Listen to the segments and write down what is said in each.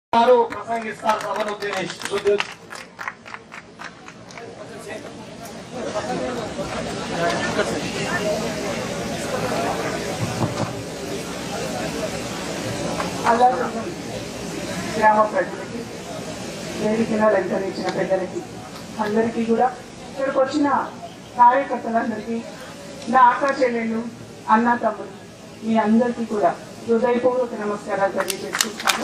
గారు ప్రసంగిస్తారు సభను ఉద్దేశించి అల్లాదుర్గం గ్రామ ప్రజలకి వేదికను అలంకరించిన పెద్దలకి అందరికీ కూడా ఇక్కడికి వచ్చిన కార్యకర్తలందరికీ నా అక్క చెల్లెళ్ళు అన్న తమ్ముడు మీ అందరికీ కూడా హృదయపూర్వక నమస్కారాలు తెలియజేస్తున్నాను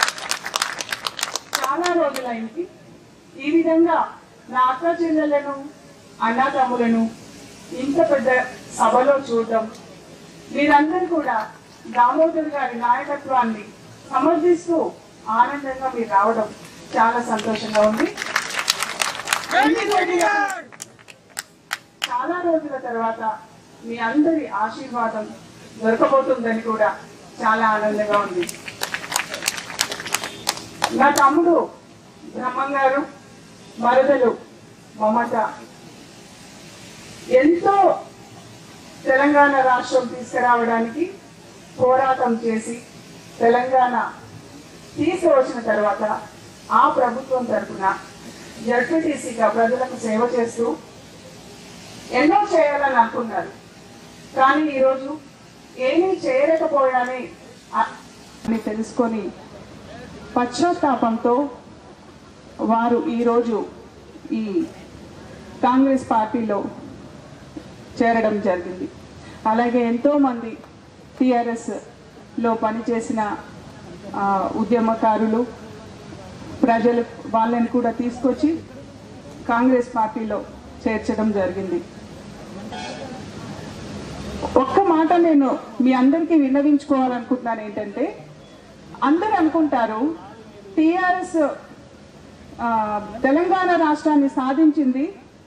చాలా రోజులైంది ఈ విధంగా నా అక్క చెల్లెలను అన్న తమ్ములను ఇంత పెద్ద సభలో చూడడం మీరందరూ కూడా దామోదర్ గారి నాయకత్వాన్ని సమర్థిస్తూ ఆనందంగా మీరు రావడం చాలా సంతోషంగా ఉంది చాలా రోజుల తర్వాత మీ అందరి ఆశీర్వాదం దొరకబోతుందని కూడా చాలా ఆనందంగా ఉంది నా తమ్ముడు బ్రహ్మం గారు మరదలు మమత ఎంతో తెలంగాణ రాష్ట్రం తీసుకురావడానికి పోరాటం చేసి తెలంగాణ తీసుకువచ్చిన తర్వాత ఆ ప్రభుత్వం తరఫున జడ్పీటీసీగా ప్రజలకు సేవ చేస్తూ ఎన్నో చేయాలని అనుకున్నారు కానీ ఈరోజు ఏమీ చేయలేకపోయాని అని తెలుసుకొని పశ్చాత్తాపంతో వారు ఈరోజు ఈ కాంగ్రెస్ పార్టీలో చేరడం జరిగింది అలాగే ఎంతోమంది టీఆర్ఎస్లో పనిచేసిన ఆ, ఉద్యమకారులు ప్రజలు వాళ్ళని కూడా తీసుకొచ్చి కాంగ్రెస్ పార్టీలో చేర్చడం జరిగింది ఒక్క మాట నేను మీ అందరికీ విన్నవించుకోవాలనుకుంటున్నాను ఏంటంటే అందరూ అనుకుంటారు టీఆర్ఎస్ తెలంగాణ రాష్ట్రాన్ని సాధించింది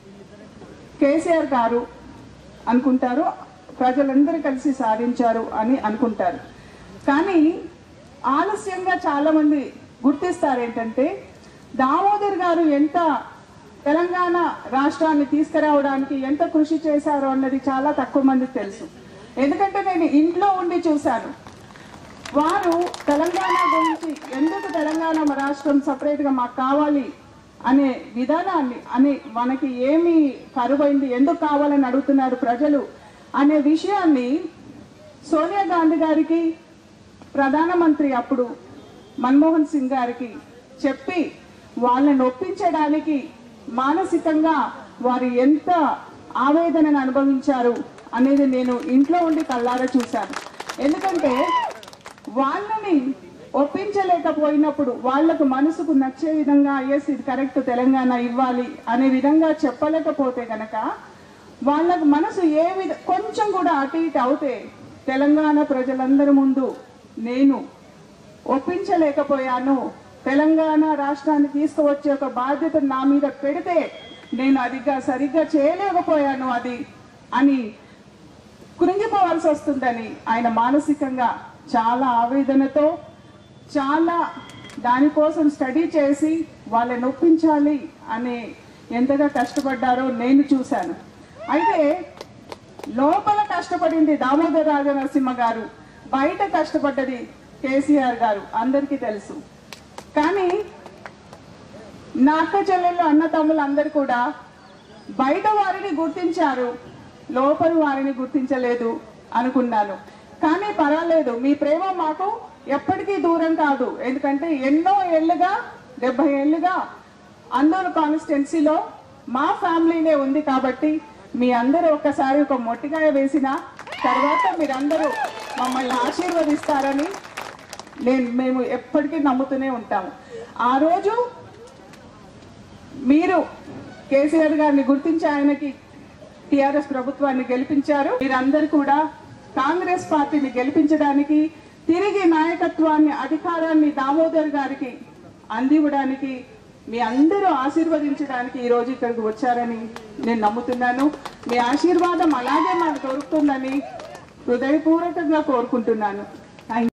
కేసీఆర్ గారు అనుకుంటారు ప్రజలందరూ కలిసి సాధించారు అని అనుకుంటారు కానీ ఆలస్యంగా చాలా మంది గుర్తిస్తారు ఏంటంటే దామోదర్ గారు ఎంత తెలంగాణ రాష్ట్రాన్ని తీసుకురావడానికి ఎంత కృషి చేశారో అన్నది చాలా తక్కువ మందికి తెలుసు ఎందుకంటే నేను ఇంట్లో ఉండి చూశాను వారు తెలంగాణ గురించి ఎందుకు తెలంగాణ రాష్ట్రం సపరేట్గా మాకు కావాలి అనే విధానాన్ని అని మనకి ఏమి కరువైంది ఎందుకు కావాలని అడుగుతున్నారు ప్రజలు అనే విషయాన్ని సోనియా గాంధీ గారికి ప్రధానమంత్రి అప్పుడు మన్మోహన్ సింగ్ గారికి చెప్పి వాళ్ళని ఒప్పించడానికి మానసికంగా వారు ఎంత ఆవేదనను అనుభవించారు అనేది నేను ఇంట్లో ఉండి కళ్ళారా చూశాను ఎందుకంటే వాళ్ళని ఒప్పించలేకపోయినప్పుడు వాళ్లకు మనసుకు నచ్చే విధంగా ఎస్ ఇది కరెక్ట్ తెలంగాణ ఇవ్వాలి అనే విధంగా చెప్పలేకపోతే గనక వాళ్ళకు మనసు ఏ విధ కొంచెం కూడా అటు ఇటు అవుతే తెలంగాణ ప్రజలందరి ముందు నేను ఒప్పించలేకపోయాను తెలంగాణ రాష్ట్రాన్ని తీసుకువచ్చే ఒక బాధ్యత నా మీద పెడితే నేను అదిగా సరిగ్గా చేయలేకపోయాను అది అని కృంగిపోవాల్సి వస్తుందని ఆయన మానసికంగా చాలా ఆవేదనతో చాలా దానికోసం స్టడీ చేసి వాళ్ళని ఒప్పించాలి అనే ఎంతగా కష్టపడ్డారో నేను చూశాను అయితే లోపల కష్టపడింది దామోదర రాజనరసింహ గారు బయట కష్టపడ్డది కేసీఆర్ గారు అందరికీ తెలుసు కానీ నా అక్క చెల్లెళ్ళు అన్న తమ్ములు అందరు కూడా బయట వారిని గుర్తించారు లోపల వారిని గుర్తించలేదు అనుకున్నాను కానీ పర్వాలేదు మీ ప్రేమ మాకు ఎప్పటికీ దూరం కాదు ఎందుకంటే ఎన్నో ఏళ్ళుగా డెబ్బై ఏళ్ళుగా అందరూ కాన్స్టిట్యున్సీలో మా ఫ్యామిలీనే ఉంది కాబట్టి మీ అందరూ ఒక్కసారి ఒక మొట్టికాయ వేసిన తర్వాత మీరందరూ మమ్మల్ని ఆశీర్వదిస్తారని నేను మేము ఎప్పటికీ నమ్ముతూనే ఉంటాము ఆ రోజు మీరు కేసీఆర్ గారిని గుర్తించి ఆయనకి టిఆర్ఎస్ ప్రభుత్వాన్ని గెలిపించారు మీరందరూ కూడా కాంగ్రెస్ పార్టీని గెలిపించడానికి తిరిగి నాయకత్వాన్ని అధికారాన్ని దామోదర్ గారికి అందివ్వడానికి మీ అందరూ ఆశీర్వదించడానికి ఈ రోజు ఇక్కడికి వచ్చారని నేను నమ్ముతున్నాను మీ ఆశీర్వాదం అలాగే మాకు దొరుకుతుందని హృదయపూర్వకంగా కోరుకుంటున్నాను